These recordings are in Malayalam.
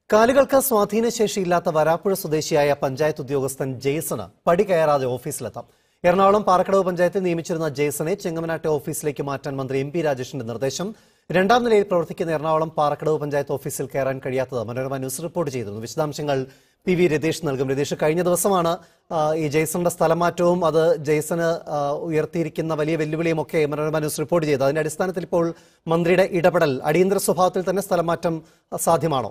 കാലുകൾക്ക് സ്വാധീനശേഷിയില്ലാത്ത വരാപ്പുഴ സ്വദേശിയായ പഞ്ചായത്ത് ഉദ്യോഗസ്ഥൻ ജെയ്സണ് പടി കയറാതെ ഓഫീസിലെത്താം എറണാകുളം പാറക്കടവ് പഞ്ചായത്തിൽ നിയമിച്ചിരുന്ന ജെയ്സനെ ചെങ്ങമനാട്ടെ ഓഫീസിലേക്ക് മാറ്റാൻ മന്ത്രി എം പി രാജേഷിന്റെ നിർദ്ദേശം രണ്ടാം നിലയിൽ പ്രവർത്തിക്കുന്ന എറണാകുളം പാറക്കടവ് പഞ്ചായത്ത് ഓഫീസിൽ കയറാൻ കഴിയാത്തത് മനോരമ ന്യൂസ് റിപ്പോർട്ട് ചെയ്തിരുന്നു വിശദാംശങ്ങൾ പി വി രതീഷ് നൽകും രതീഷ് കഴിഞ്ഞ ദിവസമാണ് ആ, ഈ ജെയ്സന്റെ സ്ഥലമാറ്റവും അത് ജെയ്സന് ആ, ഉയർത്തിയിരിക്കുന്ന വലിയ വെല്ലുവിളിയും ഒക്കെ മനോരമ ന്യൂസ് റിപ്പോർട്ട് ചെയ്തത് അതിന്റെ അടിസ്ഥാനത്തിൽ ഇപ്പോൾ മന്ത്രിയുടെ ഇടപെടൽ അടിയന്തര സ്വഭാവത്തിൽ തന്നെ സ്ഥലമാറ്റം ആ, സാധ്യമാണോ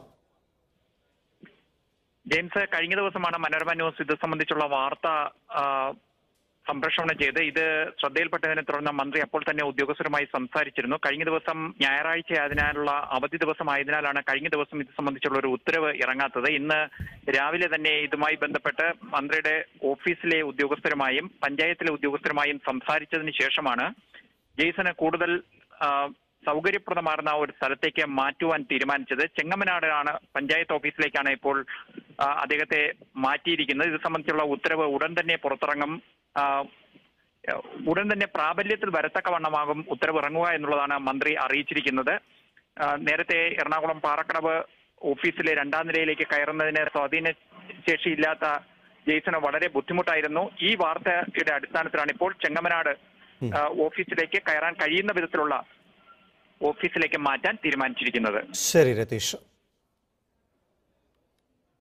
ജെയിംസ് കഴിഞ്ഞ ദിവസമാണ് മനോരമ ന്യൂസ് ഇത് സംബന്ധിച്ചുള്ള വാർത്ത ആ, സംപ്രേഷണം ചെയ്ത് ഇത് ശ്രദ്ധയിൽപ്പെട്ടതിനെ തുടർന്ന് മന്ത്രി അപ്പോൾ തന്നെ ഉദ്യോഗസ്ഥരുമായി സംസാരിച്ചിരുന്നു കഴിഞ്ഞ ദിവസം ഞായറാഴ്ച ആയതിനാലുള്ള അവധി ദിവസമായതിനാലാണ് കഴിഞ്ഞ ദിവസം ഇത് സംബന്ധിച്ചുള്ള ഒരു ഉത്തരവ് ഇറങ്ങാത്തത് ഇന്ന് രാവിലെ തന്നെ ഇതുമായി ബന്ധപ്പെട്ട് മന്ത്രിയുടെ ഓഫീസിലെ ഉദ്യോഗസ്ഥരുമായും പഞ്ചായത്തിലെ ഉദ്യോഗസ്ഥരുമായും സംസാരിച്ചതിന് ശേഷമാണ് ജെയ്സന് കൂടുതൽ ആ, സൗകര്യപ്രദമാർന്ന ഒരു സ്ഥലത്തേക്ക് മാറ്റുവാൻ തീരുമാനിച്ചത് ചെങ്ങമനാടാണ് പഞ്ചായത്ത് ഓഫീസിലേക്കാണ് ഇപ്പോൾ ആ, അദ്ദേഹത്തെ മാറ്റിയിരിക്കുന്നത് ഇത് സംബന്ധിച്ചുള്ള ഉത്തരവ് ഉടൻ തന്നെ പുറത്തിറങ്ങും ആ, ഉടൻ തന്നെ പ്രാബല്യത്തിൽ വരത്തക്കവണ്ണമാകും ഉത്തരവ് ഇറങ്ങുക എന്നുള്ളതാണ് മന്ത്രി അറിയിച്ചിരിക്കുന്നത് ആ, നേരത്തെ എറണാകുളം പാറക്കടവ് ഓഫീസിലെ രണ്ടാം നിലയിലേക്ക് കയറുന്നതിന് സ്വാധീന ശേഷിയില്ലാത്ത ജെയ്സന് വളരെ ബുദ്ധിമുട്ടായിരുന്നു ഈ വാർത്തയുടെ അടിസ്ഥാനത്തിലാണ് ഇപ്പോൾ ചെങ്ങമനാട് ആ, ഓഫീസിലേക്ക് കയറാൻ കഴിയുന്ന വിധത്തിലുള്ള ഓഫീസിലേക്ക് മാറ്റാൻ തീരുമാനിച്ചിരിക്കുന്നത് ശരി രതീഷ്